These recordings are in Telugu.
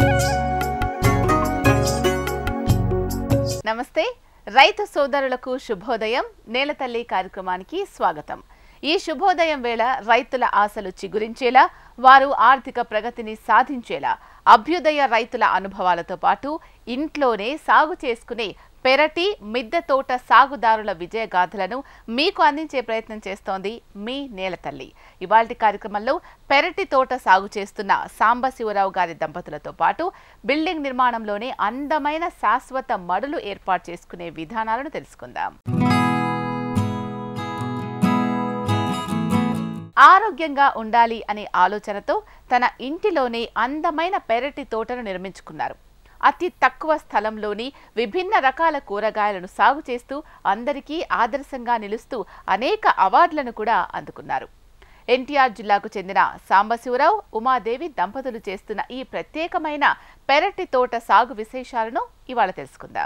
నమస్తే రైతు సోదరులకు శుభోదయం నేలతల్లి కార్యక్రమానికి స్వాగతం ఈ శుభోదయం వేళ రైతుల ఆశలు చిగురించేలా వారు ఆర్థిక ప్రగతిని సాధించేలా అభ్యుదయ రైతుల అనుభవాలతో పాటు ఇంట్లోనే సాగు చేసుకునే పెరటి మిద్దె తోట సాగుదారుల విజయగాథలను మీకు అందించే ప్రయత్నం చేస్తోంది మీ నేలతల్లి ఇవాల్టి కార్యక్రమంలో పెరటి తోట సాగు చేస్తున్న సాంబశివరావు గారి దంపతులతో పాటు బిల్డింగ్ నిర్మాణంలోనే అందమైన శాశ్వత మడులు ఏర్పాటు చేసుకునే విధానాలను తెలుసుకుందాం ఆరోగ్యంగా ఉండాలి అనే ఆలోచనతో తన ఇంటిలోనే అందమైన పెరటి తోటను నిర్మించుకున్నారు అతి తక్కువ స్థలంలోని విభిన్న రకాల కూరగాయలను సాగు చేస్తూ అందరికీ ఆదర్శంగా నిలుస్తూ అనేక అవార్డులను కూడా అందుకున్నారు ఎన్టీఆర్ జిల్లాకు చెందిన సాంబశివరావు ఉమాదేవి దంపతులు చేస్తున్న ఈ ప్రత్యేకమైన పెరటి తోట సాగు విశేషాలను ఇవాళ తెలుసుకుందాం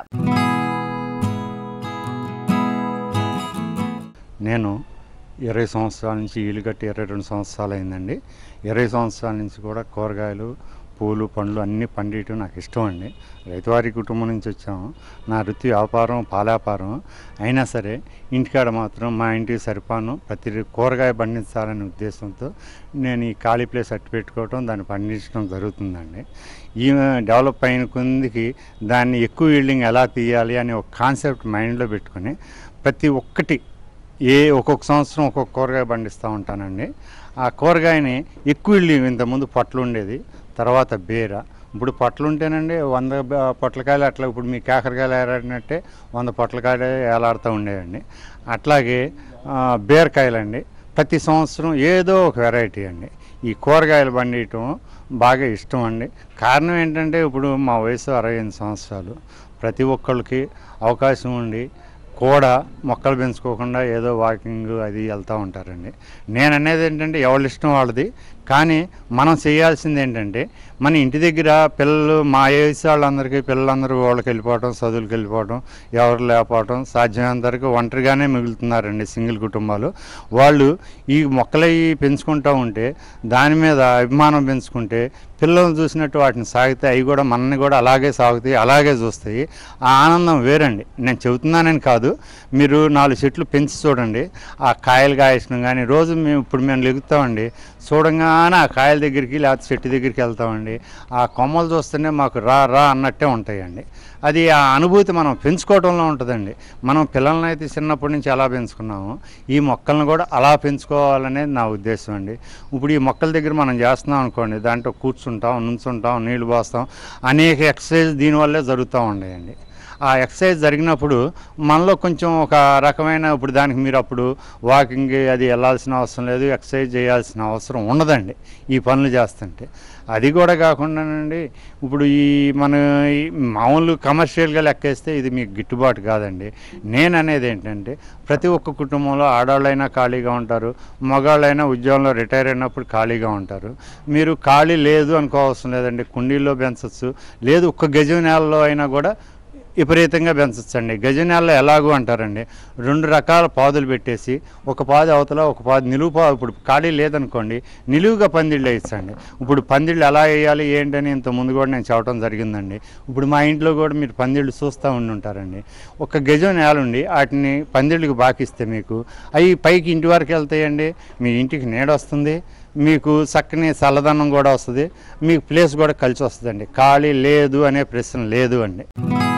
నేను ఇరవై సంవత్సరాల నుంచి ఇల్లు కట్టి ఇరవై రెండు సంవత్సరాలు అయిందండి ఇరవై సంవత్సరాల నుంచి కూడా కూరగాయలు పూలు పండ్లు అన్నీ పండియటం నాకు ఇష్టం అండి రైతువారి కుటుంబం నుంచి వచ్చాము నా వృత్తి వ్యాపారం పాలాపారం అయినా సరే ఇంటికాడ మాత్రం మా ఇంటికి సరిపాను ప్రతి కూరగాయ పండించాలనే ఉద్దేశంతో నేను ఈ ఖాళీ ప్లేస్ అట్టు పెట్టుకోవటం దాన్ని పండించడం జరుగుతుందండి ఈ డెవలప్ అయిన కొందికి దాన్ని ఎక్కువ ఈల్డింగ్ ఎలా తీయాలి అనే ఒక కాన్సెప్ట్ మైండ్లో పెట్టుకొని ప్రతి ఒక్కటి ఏ ఒక్కొక్క సంవత్సరం ఒక్కొక్క కూరగాయ పండిస్తూ ఉంటానండి ఆ కూరగాయని ఎక్కువ ఇల్లు ఇంతకుముందు పొట్లు ఉండేది తర్వాత బీర ఇప్పుడు పొట్లు ఉంటేనండి వంద బ- పొట్లకాయలు అట్లా ఇప్పుడు మీ కాకరకాయలు ఏలాడినట్టే వంద పొట్లకాయలు ఏలాడుతూ ఉండేవండి అట్లాగే ఆ, బీరకాయలండి ప్రతి సంవత్సరం ఏదో ఒక వెరైటీ అండి ఈ కూరగాయలు పండియటం బాగా ఇష్టం అండి కారణం ఏంటంటే ఇప్పుడు మా వయసు అరవై ఎనిమిది సంవత్సరాలు ప్రతి ఒక్కళ్ళకి అవకాశం ఉండి కూడా మొక్కలు పెంచుకోకుండా ఏదో వాకింగ్ అది వెళ్తూ ఉంటారండి నేను అనేది ఏంటంటే ఎవరి ఇష్టం వాళ్ళది కానీ మనం చేయాల్సింది ఏంటంటే మన ఇంటి దగ్గర పిల్లలు మా వయసు వాళ్ళందరికీ పిల్లలందరూ వాళ్ళకి వెళ్ళిపోవటం చదువులకు వెళ్ళిపోవటం ఎవరు లేకపోవటం సాధ్యమైనంతవరకు ఒంటరిగానే మిగులుతున్నారండి సింగిల్ కుటుంబాలు వాళ్ళు ఈ మొక్కలు అవి పెంచుకుంటూ ఉంటే దాని మీద అభిమానం పెంచుకుంటే పిల్లలు చూసినట్టు వాటిని సాగితే అవి కూడా మనల్ని కూడా అలాగే సాగుతాయి అలాగే చూస్తాయి ఆ ఆనందం వేరండి నేను చెబుతున్నానని కాదు మీరు నాలుగు చెట్లు పెంచి చూడండి ఆ కాయలు కాయడం కానీ రోజు మేము ఇప్పుడు మేము లెగుతామండి చూడంగానే ఆ కాయల దగ్గరికి లేకపోతే చెట్టు దగ్గరికి వెళ్తామండి ఆ కొమ్మలు చూస్తేనే మాకు రా రా అన్నట్టే ఉంటాయండి అది ఆ అనుభూతి మనం పెంచుకోవడంలో ఉంటుందండి మనం పిల్లల్ని అయితే చిన్నప్పటి నుంచి ఎలా పెంచుకున్నాము ఈ మొక్కలను కూడా అలా పెంచుకోవాలనేది నా ఉద్దేశం అండి ఇప్పుడు ఈ మొక్కల దగ్గర మనం చేస్తున్నాం అనుకోండి దాంట్లో కూర్చుంటాం నుంచుంటాం నీళ్లు పోస్తాం అనేక ఎక్సర్సైజ్ దీనివల్లే జరుగుతూ ఉన్నాయండి ఆ ఎక్సర్సైజ్ జరిగినప్పుడు మనలో కొంచెం ఒక రకమైన ఇప్పుడు దానికి మీరు అప్పుడు వాకింగ్ అది వెళ్ళాల్సిన అవసరం లేదు ఎక్సర్సైజ్ చేయాల్సిన అవసరం ఉండదండి ఈ పనులు చేస్తుంటే అది కూడా కాకుండానండి ఇప్పుడు ఈ మన ఈ మామూలు కమర్షియల్గా లెక్కేస్తే ఇది మీకు గిట్టుబాటు కాదండి నేను అనేది ఏంటంటే ప్రతి ఒక్క కుటుంబంలో ఆడవాళ్ళైనా ఖాళీగా ఉంటారు మగవాళ్ళైనా ఉద్యోగంలో రిటైర్ అయినప్పుడు ఖాళీగా ఉంటారు మీరు ఖాళీ లేదు అనుకోవాల్సిన లేదండి కుండీల్లో పెంచవచ్చు లేదు ఒక్క గజం నేలలో అయినా కూడా విపరీతంగా పెంచచ్చండి గజనేలలో ఎలాగూ అంటారండి రెండు రకాల పాదులు పెట్టేసి ఒక పాది అవతల ఒక పాది నిలువు పా ఇప్పుడు ఖాళీ లేదనుకోండి నిలువుగా పందిళ్ళు వేయించండి ఇప్పుడు పందిళ్ళు ఎలా వేయాలి ఏంటని ఇంత ముందు కూడా నేను చెప్పడం జరిగిందండి ఇప్పుడు మా ఇంట్లో కూడా మీరు పందిళ్ళు చూస్తూ ఉండి ఉంటారండి ఒక గజం నేల ఉండి వాటిని పందిళ్ళకి బాకిస్తే మీకు అవి పైకి ఇంటి వరకు వెళ్తాయండి మీ ఇంటికి నీడ వస్తుంది మీకు చక్కని చల్లదనం కూడా వస్తుంది మీకు ప్లేస్ కూడా కలిసి వస్తుందండి ఖాళీ లేదు అనే ప్రశ్న లేదు అండి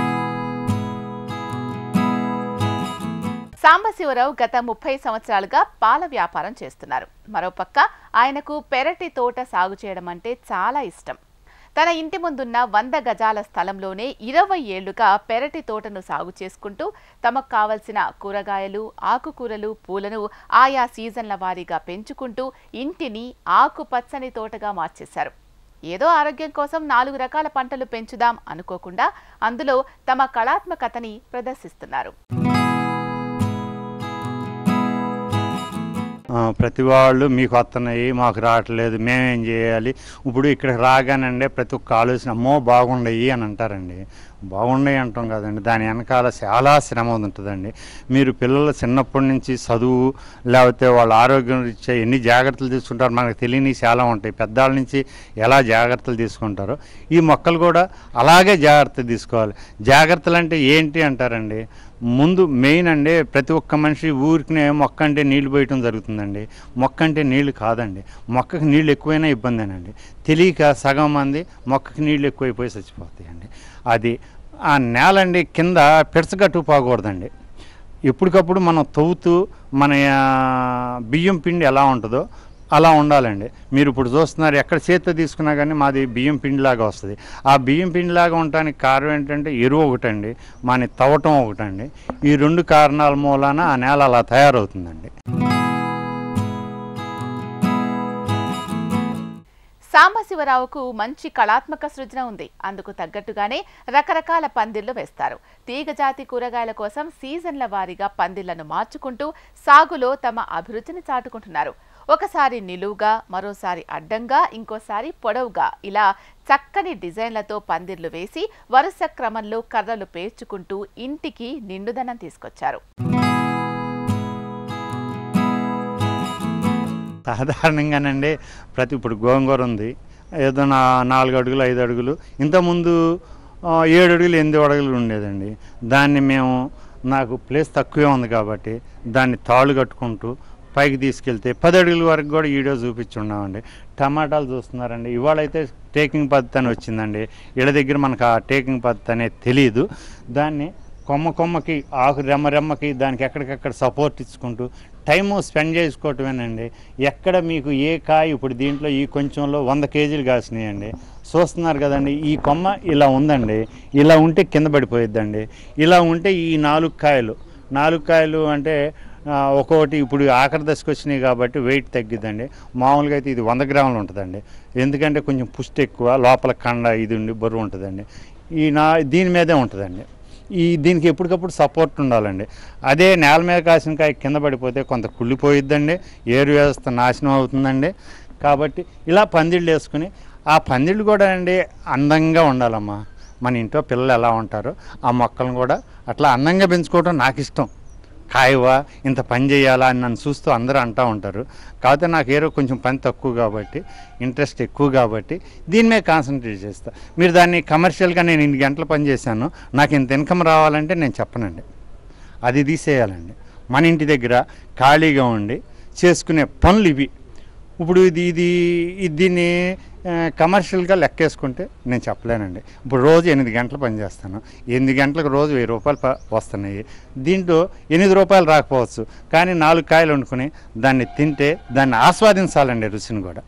సాంబశివరావు గత ముప్పై సంవత్సరాలుగా పాల వ్యాపారం చేస్తున్నారు మరోపక్క ఆయనకు పెరటి తోట సాగు చేయడం అంటే చాలా ఇష్టం తన ఇంటి ముందున్న వంద గజాల స్థలంలోనే ఇరవై ఏళ్లుగా పెరటి తోటను సాగు చేసుకుంటూ తమకు కావలసిన కూరగాయలు ఆకుకూరలు పూలను ఆయా సీజన్ల వారీగా పెంచుకుంటూ ఇంటిని ఆకుపచ్చని తోటగా మార్చేశారు ఏదో ఆరోగ్యం కోసం నాలుగు రకాల పంటలు పెంచుదాం అనుకోకుండా అందులో తమ కళాత్మకతని ప్రదర్శిస్తున్నారు ఆ, ప్రతి వాళ్ళు మీకు వస్తున్నాయి మాకు రావట్లేదు మేమేం చేయాలి ఇప్పుడు ఇక్కడికి రాగానండి ప్రతి ఒక్క ఆలోచన అమ్మో బాగుండయి అని అంటారండి బాగున్నాయి అంటాం కదండి దాని వెనకాల చాలా శ్రమ ఉంటుందండి మీరు పిల్లలు చిన్నప్పటి నుంచి చదువు లేకపోతే వాళ్ళ ఆరోగ్యం రీత్యా ఎన్ని జాగ్రత్తలు తీసుకుంటారో మనకు తెలియని చాలా ఉంటాయి పెద్దవాళ్ళ నుంచి ఎలా జాగ్రత్తలు తీసుకుంటారో ఈ మొక్కలు కూడా అలాగే జాగ్రత్త తీసుకోవాలి జాగ్రత్తలు అంటే ఏంటి అంటారండి ముందు మెయిన్ అండి ప్రతి ఒక్క మనిషి ఊరికినే మొక్క అంటే నీళ్లు పోయటం జరుగుతుందండి మొక్క అంటే నీళ్లు కాదండి మొక్కకి నీళ్ళు ఎక్కువైనా ఇబ్బందేనండి తెలియక సగం మంది మొక్కకి నీళ్ళు ఎక్కువైపోయి చచ్చిపోతాయండి అది ఆ నేల అండి కింద పిడచగట్టు పోకూడదండి ఎప్పటికప్పుడు మనం తవ్వుతూ మన ఆ, బియ్యం పిండి ఎలా ఉంటుందో అలా ఉండాలండి మీరు ఇప్పుడు చూస్తున్నారు ఎక్కడ చేతితో తీసుకున్నా కానీ మాది బియ్యం పిండిలాగా వస్తుంది ఆ బియ్యం పిండిలాగా ఉండటానికి కారణం ఏంటంటే ఎరువు ఒకటండి మన తవ్వటం ఒకటండి ఈ రెండు కారణాల మూలాన ఆ నేల అలా తయారవుతుందండి సాంబశివరావుకు మంచి కళాత్మక సృజన ఉంది అందుకు తగ్గట్టుగానే రకరకాల పందిళ్లు వేస్తారు తీగజాతి కూరగాయల కోసం సీజన్ల వారీగా పందిళ్లను మార్చుకుంటూ సాగులో తమ అభిరుచిని చాటుకుంటున్నారు ఒకసారి నిలువుగా మరోసారి అడ్డంగా ఇంకోసారి పొడవుగా ఇలా చక్కని డిజైన్లతో పందిర్లు వేసి వరుస క్రమంలో కర్రలు పేర్చుకుంటూ ఇంటికి నిండుదనం తీసుకొచ్చారు సాధారణంగానండి ప్రతి ఇప్పుడు గోంగూర ఉంది ఏదో నా నాలుగు అడుగులు ఐదు అడుగులు ఇంతకుముందు ఆ, ఏడు అడుగులు ఎనిమిది అడుగులు ఉండేదండి దాన్ని మేము నాకు ప్లేస్ తక్కువే ఉంది కాబట్టి దాన్ని తాళ్ళు కట్టుకుంటూ పైకి తీసుకెళ్తే పది అడుగుల వరకు కూడా వీడియో చూపించున్నామండి టమాటాలు చూస్తున్నారండి ఇవాళ అయితే టేకింగ్ పద్ధతి అని వచ్చిందండి ఇళ్ళ దగ్గర మనకు ఆ టేకింగ్ పద్ధతి అనేది తెలియదు దాన్ని కొమ్మ కొమ్మకి ఆకు రెమ్మ రెమ్మకి దానికి ఎక్కడికక్కడ సపోర్ట్ ఇచ్చుకుంటూ టైము స్పెండ్ చేసుకోవటమేనండి ఎక్కడ మీకు ఏ కాయ ఇప్పుడు దీంట్లో ఈ కొంచెంలో వంద కేజీలు కాసినాయండి చూస్తున్నారు కదండి ఈ కొమ్మ ఇలా ఉందండి ఇలా ఉంటే కింద పడిపోయిద్దండి ఇలా ఉంటే ఈ నాలుగు కాయలు నాలుగు కాయలు అంటే ఆ, ఒక్కొక్కటి ఇప్పుడు ఆఖరి దశకు వచ్చినాయి కాబట్టి వెయిట్ తగ్గిద్దండి మామూలుగా అయితే ఇది వంద గ్రాములు ఉంటుందండి ఎందుకంటే కొంచెం పుష్టి ఎక్కువ లోపల కండ ఇది ఉండి బరువు ఉంటుందండి ఈ నా దీని మీదే ఉంటుందండి ఈ దీనికి ఎప్పటికప్పుడు సపోర్ట్ ఉండాలండి అదే నేల మీద కాసిన కాయ కింద పడిపోతే కొంత కుళ్ళిపోయిద్దండి ఏరు వ్యవస్థ నాశనం అవుతుందండి కాబట్టి ఇలా పందిళ్ళు వేసుకుని ఆ పందిళ్ళు కూడా అండి అందంగా ఉండాలమ్మా మన ఇంట్లో పిల్లలు ఎలా ఉంటారో ఆ మొక్కలను కూడా అట్లా అందంగా పెంచుకోవడం నాకు ఇష్టం కాయవా ఇంత పని చేయాలా అని నన్ను చూస్తూ అందరూ అంటూ ఉంటారు కాకపోతే నాకు ఏరో కొంచెం పని తక్కువ కాబట్టి ఇంట్రెస్ట్ ఎక్కువ కాబట్టి దీని మీద కాన్సన్ట్రేట్ చేస్తా మీరు దాన్ని కమర్షియల్గా నేను ఇన్ని గంటలు పని చేశాను నాకు ఇంత ఇన్కమ్ రావాలంటే నేను చెప్పనండి అది తీసేయాలండి మన ఇంటి దగ్గర ఖాళీగా ఉండి చేసుకునే పనులు ఇవి ఇప్పుడు ఇది ఇది ఇది దీన్ని ఆ, కమర్షియల్గా లెక్కేసుకుంటే నేను చెప్పలేనండి ఇప్పుడు రోజు ఎనిమిది గంటలు పని చేస్తాను ఎనిమిది గంటలకు రోజు వెయ్యి రూపాయలు ప- వస్తున్నాయి దీంట్లో ఎనిమిది రూపాయలు రాకపోవచ్చు కానీ నాలుగు కాయలు వండుకొని దాన్ని తింటే దాన్ని ఆస్వాదించాలండి రుచిని కూడా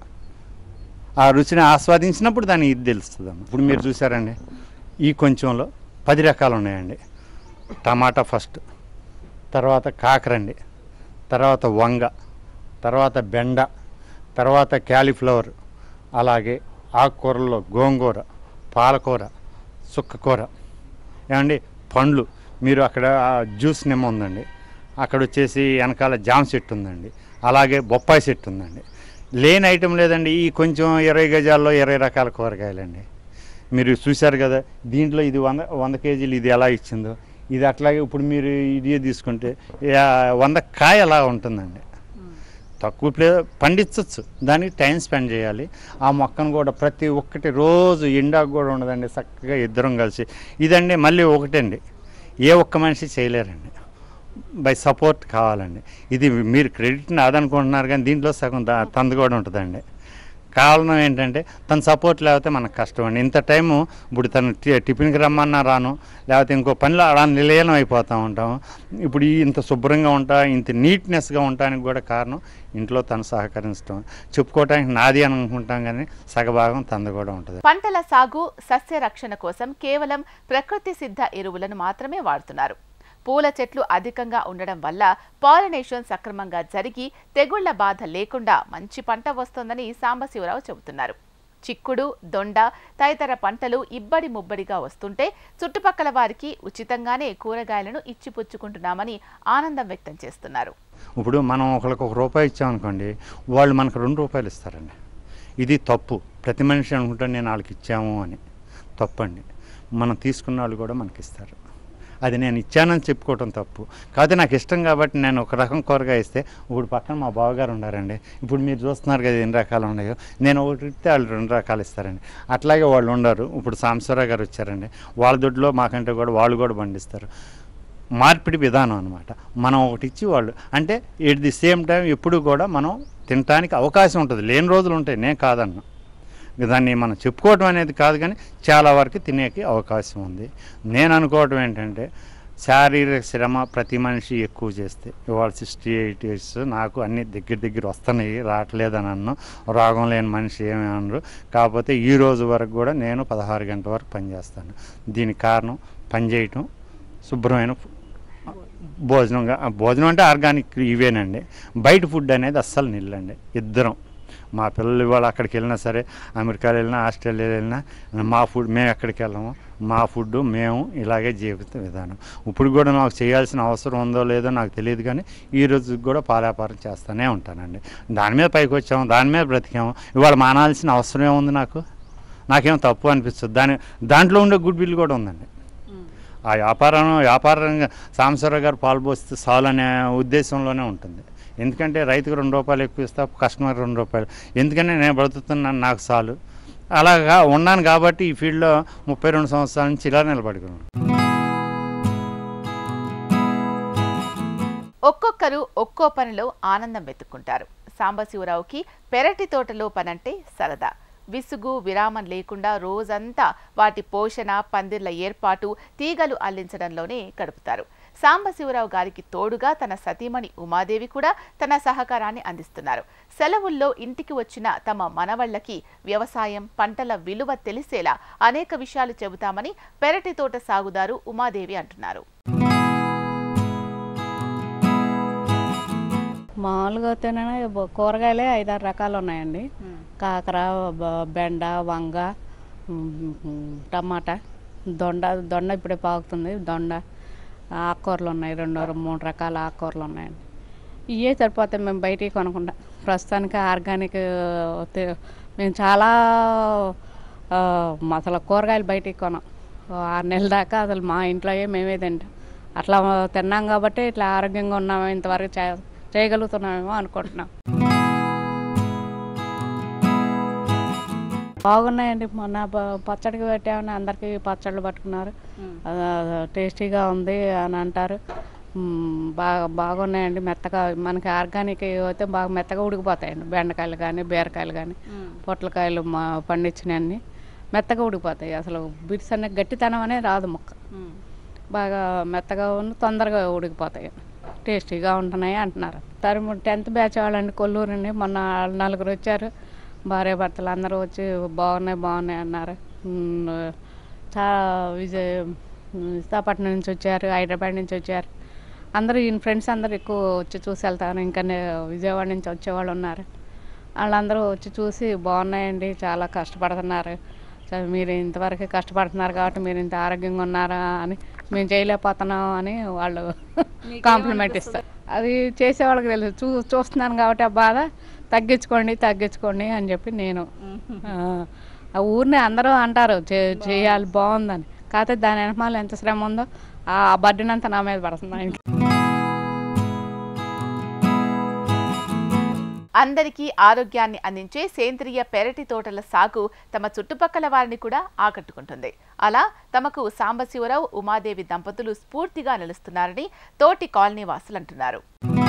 ఆ రుచిని ఆస్వాదించినప్పుడు దాన్ని ఇది తెలుస్తుంది ఇప్పుడు మీరు చూసారండి ఈ కొంచెంలో పది రకాలు ఉన్నాయండి టమాటా ఫస్ట్ తర్వాత కాకరండి తర్వాత వంగ తర్వాత బెండ తర్వాత క్యాలీఫ్లవర్ అలాగే ఆకుకూరల్లో గోంగూర పాలకూర చుక్కకూర ఏమండి పండ్లు మీరు అక్కడ ఆ జ్యూస్ నిమ్మ ఉందండి అక్కడ వచ్చేసి వెనకాల జామ చెట్టు ఉందండి అలాగే బొప్పాయి చెట్టు ఉందండి లేని ఐటెం లేదండి ఈ కొంచెం ఇరవై గజాల్లో ఇరవై రకాల కూరగాయలండి మీరు చూశారు కదా దీంట్లో ఇది వంద వంద కేజీలు ఇది ఎలా ఇచ్చిందో ఇది అట్లాగే ఇప్పుడు మీరు ఇది తీసుకుంటే యా- వంద కాయ అలా ఉంటుందండి తక్కువ ప్లే పండించవచ్చు దానికి టైం స్పెండ్ చేయాలి ఆ మొక్కను కూడా ప్రతి ఒక్కటి రోజు ఎండాకు కూడా ఉండదండి చక్కగా ఇద్దరం కలిసి ఇదండి మళ్ళీ ఒకటండి ఏ ఒక్క మనిషి చేయలేరండి బై సపోర్ట్ కావాలండి ఇది మీరు క్రెడిట్ నాదనుకుంటున్నారు కానీ దీంట్లో సగం దా తంది కూడా ఉంటుందండి కారణం ఏంటంటే తన సపోర్ట్ లేకపోతే మనకు కష్టం అండి ఇంత టైము ఇప్పుడు తను టి- టిఫిన్కి రమ్మన్నా రాను లేకపోతే ఇంకో పనిలో అలా నిలయనం అయిపోతూ ఉంటాం ఇప్పుడు ఈ ఇంత శుభ్రంగా ఉంటా ఇంత నీట్నెస్గా ఉండటానికి కూడా కారణం ఇంట్లో తను సహకరించడం చెప్పుకోవటానికి నాది అని అనుకుంటాం కానీ సగభాగం తంది కూడా ఉంటుంది పంటల సాగు సస్య రక్షణ కోసం కేవలం ప్రకృతి సిద్ధ ఎరువులను మాత్రమే వాడుతున్నారు పూల చెట్లు అధికంగా ఉండడం వల్ల పాలినేషన్ సక్రమంగా జరిగి తెగుళ్ల బాధ లేకుండా మంచి పంట వస్తోందని సాంబశివరావు చెబుతున్నారు చిక్కుడు దొండ తదితర పంటలు ఇబ్బడి ముబ్బడిగా వస్తుంటే చుట్టుపక్కల వారికి ఉచితంగానే కూరగాయలను ఇచ్చిపుచ్చుకుంటున్నామని ఆనందం వ్యక్తం చేస్తున్నారు ఇప్పుడు మనం ఒకరికి ఒక రూపాయి ఇచ్చామనుకోండి వాళ్ళు మనకు రెండు రూపాయలు ఇస్తారండి ఇది తప్పు ప్రతి మనిషి అనుకుంటే నేను వాళ్ళకి ఇచ్చాము అని తప్పండి మనం తీసుకున్న వాళ్ళు కూడా మనకి ఇస్తారు అది నేను ఇచ్చానని చెప్పుకోవటం తప్పు కాకపోతే నాకు ఇష్టం కాబట్టి నేను ఒక రకం కూరగాయ ఇస్తే ఇప్పుడు పక్కన మా బావగారు ఉన్నారండి ఇప్పుడు మీరు చూస్తున్నారు కదా ఎన్ని రకాలు ఉన్నాయో నేను ఒకటి ఇస్తే వాళ్ళు రెండు రకాలు ఇస్తారండి అట్లాగే వాళ్ళు ఉండరు ఇప్పుడు సాంబశ్వరరావు గారు వచ్చారండి వాళ్ళ దొడ్లో మాకంటే కూడా వాళ్ళు కూడా పండిస్తారు మార్పిడి విధానం అనమాట మనం ఒకటి ఇచ్చి వాళ్ళు అంటే ఎట్ ది సేమ్ టైం ఎప్పుడు కూడా మనం తినటానికి అవకాశం ఉంటుంది లేని రోజులు ఉంటాయి నేను కాదన్నా దాన్ని మనం చెప్పుకోవటం అనేది కాదు కానీ చాలా వరకు తినేకి అవకాశం ఉంది నేను అనుకోవటం ఏంటంటే శారీరక శ్రమ ప్రతి మనిషి ఎక్కువ చేస్తే ఇవాళ సిక్స్టీ ఎయిట్ ఇయర్స్ నాకు అన్ని దగ్గర దగ్గర వస్తున్నాయి రావట్లేదని అన్ను రోగం లేని మనిషి ఏమి అనరు కాకపోతే ఈ రోజు వరకు కూడా నేను పదహారు గంటల వరకు పనిచేస్తాను దీనికి కారణం పని చేయటం శుభ్రమైన ఫు- భోజనంగా ఆ భోజనం అంటే ఆర్గానిక్ ఇవేనండి బయట ఫుడ్ అనేది అస్సలు నిల్లండి ఇద్దరం మా పిల్లలు ఇవాళ అక్కడికి వెళ్ళినా సరే అమెరికాలో వెళ్ళినా ఆస్ట్రేలియా వెళ్ళినా మా ఫుడ్ మేము ఎక్కడికి వెళ్ళాము మా ఫుడ్ మేము ఇలాగే జీవిత విధానం ఇప్పుడు కూడా నాకు చేయాల్సిన అవసరం ఉందో లేదో నాకు తెలియదు కానీ ఈ రోజు కూడా పాలాపారం చేస్తూనే ఉంటానండి దాని మీద పైకి వచ్చాము దాని మీద బ్రతికాము ఇవాళ మానాల్సిన అవసరం ఏముంది నాకు నాకేం తప్పు అనిపిస్తుంది దాని దాంట్లో ఉండే గుడ్ విల్ కూడా ఉందండి ఆ వ్యాపారం వ్యాపారంగా సాంబశ్వరరావు గారు పాల్పోస్తే చాలు అనే ఉద్దేశంలోనే ఉంటుంది ఎందుకంటే రైతుకు రెండు రూపాయలు ఎక్కువ ఇస్తా కస్టమర్ రెండు రూపాయలు ఎందుకంటే నేను బ్రతుకుతున్నాను నాకు చాలు అలాగా ఉన్నాను కాబట్టి ఈ ఫీల్డ్లో ముప్పై రెండు సంవత్సరాల నుంచి ఇలా నిలబడుకున్నాను ఒక్కొక్కరు ఒక్కో పనిలో ఆనందం వెతుక్కుంటారు సాంబశివరావుకి పెరటి తోటలో పనంటే సరదా విసుగు విరామం లేకుండా రోజంతా వాటి పోషణ పందిర్ల ఏర్పాటు తీగలు అల్లించడంలోనే గడుపుతారు సాంబశివరావు గారికి తోడుగా తన సతీమణి ఉమాదేవి కూడా తన సహకారాన్ని అందిస్తున్నారు సెలవుల్లో ఇంటికి వచ్చిన తమ మనవళ్లకి వ్యవసాయం పంటల విలువ తెలిసేలా అనేక విషయాలు చెబుతామని పెరటి తోట సాగుదారు ఉమాదేవి అంటున్నారు మామూలుగా అయితేనే బ- కూరగాయలే ఐదారు రకాలు ఉన్నాయండి కాకర బ- బెండ వంగ ఉమ్, ఉమ్, టమాటా దొండ దొండ ఇప్పుడే పాకుతుంది దొండ ఆకుకూరలు ఉన్నాయి రెండు మూడు రకాల ఆకుకూరలు ఉన్నాయండి ఇవే సరిపోతాయి మేము బయటికి కొనకుండా ప్రస్తుతానికి ఆర్గానిక్ తే- మేము చాలా ఆ, అసలు కూరగాయలు బయటికి కొనం ఓ ఆరు నెలల దాకా అసలు మా ఇంట్లోయే మేమే తింటాం అట్లా తిన్నాం కాబట్టి ఇట్లా ఆరోగ్యంగా ఉన్నాము ఇంతవరకు చే చేయగలుగుతున్నామేమో అనుకుంటున్నాం బాగున్నాయండి మొన్న ప- పచ్చడికి పెట్టామని అందరికీ పచ్చళ్ళు పట్టుకున్నారు ఆ, టేస్టీగా ఉంది అని అంటారు మ్, బాగా బాగున్నాయండి మెత్తగా మనకి ఆర్గానిక్ అయితే బాగా మెత్తగా ఉడికిపోతాయండి బెండకాయలు కానీ బీరకాయలు కానీ పొట్లకాయలు మా పండించినవన్నీ మెత్తగా ఉడికిపోతాయి అసలు బిట్స్ అనే గట్టితనం అనేది రాదు మొక్క బాగా మెత్తగా ఉన్న తొందరగా ఉడికిపోతాయి టేస్టీగా ఉంటున్నాయి అంటున్నారు తరుము టెన్త్ బ్యాచ్ వాళ్ళండి కొల్లూరండి మొన్న వాళ్ళు నలుగురు వచ్చారు భార్య భర్తలు అందరూ వచ్చి బాగున్నాయి బాగున్నాయి అన్నారు ఉమ్, చాలా విజయ్ విశాఖపట్నం నుంచి వచ్చారు హైదరాబాద్ నుంచి వచ్చారు అందరూ ఈయన ఫ్రెండ్స్ అందరూ ఎక్కువ వచ్చి చూసి వెళ్తారు ఇంకా నే- విజయవాడ నుంచి వచ్చేవాళ్ళు ఉన్నారు వాళ్ళందరూ వచ్చి చూసి బాగున్నాయండి చాలా కష్టపడుతున్నారు సరే మీరు ఇంతవరకు కష్టపడుతున్నారు కాబట్టి మీరు ఇంత ఆరోగ్యంగా ఉన్నారా అని మేము చేయలేకపోతున్నాం అని వాళ్ళు కాంప్లిమెంట్ ఇస్తారు అది చేసే వాళ్ళకి తెలుసు చూ చూస్తున్నాను కాబట్టి ఆ బాధ తగ్గించుకోండి తగ్గించుకోండి అని చెప్పి నేను ఆ, ఆ ఊరిని అందరూ అంటారు "చే- చేయాలి బాగుందని కాకపోతే దాని వెనకాల ఎంత శ్రమ ఉందో ఆ బర్డెన్ అంతా నా మీద పడుతుంది ఆయనకి అందరికీ ఆరోగ్యాన్ని అందించే సేంద్రియ పెరటి తోటల సాగు తమ చుట్టుపక్కల వారిని కూడా ఆకట్టుకుంటుంది అలా తమకు సాంబశివరావు ఉమాదేవి దంపతులు స్ఫూర్తిగా నిలుస్తున్నారని తోటి కాలనీ వాసులు అంటున్నారు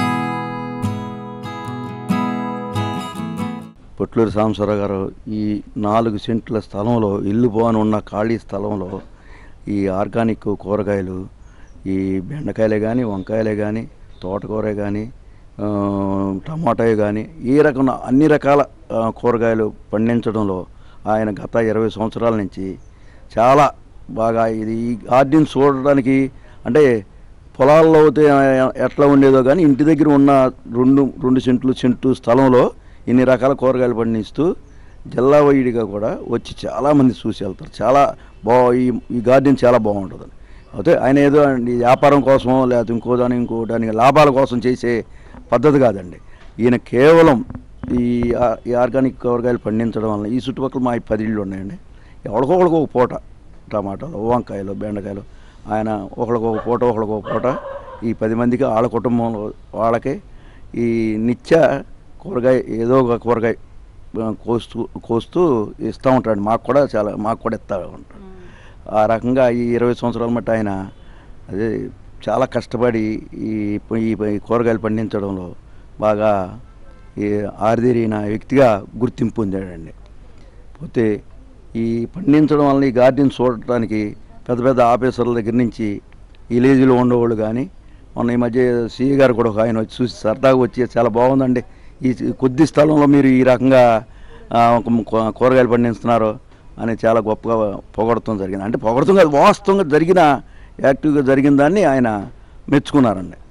పొట్లూరు సాంబశ్వరరావు గారు ఈ నాలుగు సెంట్ల స్థలంలో ఇల్లు పోని ఉన్న ఖాళీ స్థలంలో ఈ ఆర్గానిక్ కూరగాయలు ఈ బెండకాయలే కానీ వంకాయలే కానీ తోటకూరే కానీ ఆ, టమాటాయే కానీ ఈ రకం అన్ని రకాల ఆ, కూరగాయలు పండించడంలో ఆయన గత ఇరవై సంవత్సరాల నుంచి చాలా బాగా ఇది ఈ గార్డెన్ చూడడానికి అంటే పొలాల్లో అయితే ఎట్లా ఉండేదో కానీ ఇంటి దగ్గర ఉన్న రెండు రెండు సెంట్లు సెంటు స్థలంలో ఇన్ని రకాల కూరగాయలు పండిస్తూ జిల్లా వైడిగా కూడా వచ్చి చాలామంది చూసి వెళ్తారు చాలా బా ఈ ఈ గార్డెన్ చాలా బాగుంటుంది అయితే ఆయన ఏదో ఈ వ్యాపారం కోసమో లేకపోతే ఇంకో దాని ఇంకో దానికి లాభాల కోసం చేసే పద్ధతి కాదండి ఈయన కేవలం ఈ ఆ- ఈ ఆర్గానిక్ కూరగాయలు పండించడం వల్ల ఈ చుట్టుపక్కల మా ఈ పది ఇళ్ళు ఉన్నాయండి ఎవరికొకరికి ఒక పూట టమాటాలు వంకాయలు బెండకాయలు ఆయన ఒకరికి ఒక పూట ఒకరికి ఒక పూట ఈ పది మందికి వాళ్ళ కుటుంబంలో వాళ్ళకి ఈ నిత్య కూరగాయ ఏదో ఒక కూరగాయ ఆ, కోస్తూ కోస్తూ ఇస్తూ ఉంటాడు మాకు కూడా చాలా మాకు కూడా ఇస్తూ ఉంటాడు ఆ రకంగా ఈ ఇరవై సంవత్సరాల మట్టి ఆయన అదే చాలా కష్టపడి ఈ ఈ ఈ కూరగాయలు పండించడంలో బాగా ఈ ఆరిదేరిన వ్యక్తిగా గుర్తింపు పొందాడండి పోతే ఈ పండించడం వల్ల ఈ గార్డెన్ చూడటానికి పెద్ద పెద్ద ఆఫీసర్ల దగ్గర నుంచి విలేజ్లో ఉండేవాళ్ళు కానీ మొన్న ఈ మధ్య సిఏ గారు కూడా ఒక ఆయన వచ్చి చూసి సరదాగా వచ్చి చాలా బాగుందండి ఈ కొద్ది స్థలంలో మీరు ఈ రకంగా ఆ, ఒక కూ- కూరగాయలు పండిస్తున్నారు అని చాలా గొప్పగా పొగడటం జరిగింది అంటే పొగడటం కాదు వాస్తవంగా జరిగిన యాక్టివ్గా జరిగిన దాన్ని ఆయన మెచ్చుకున్నారండి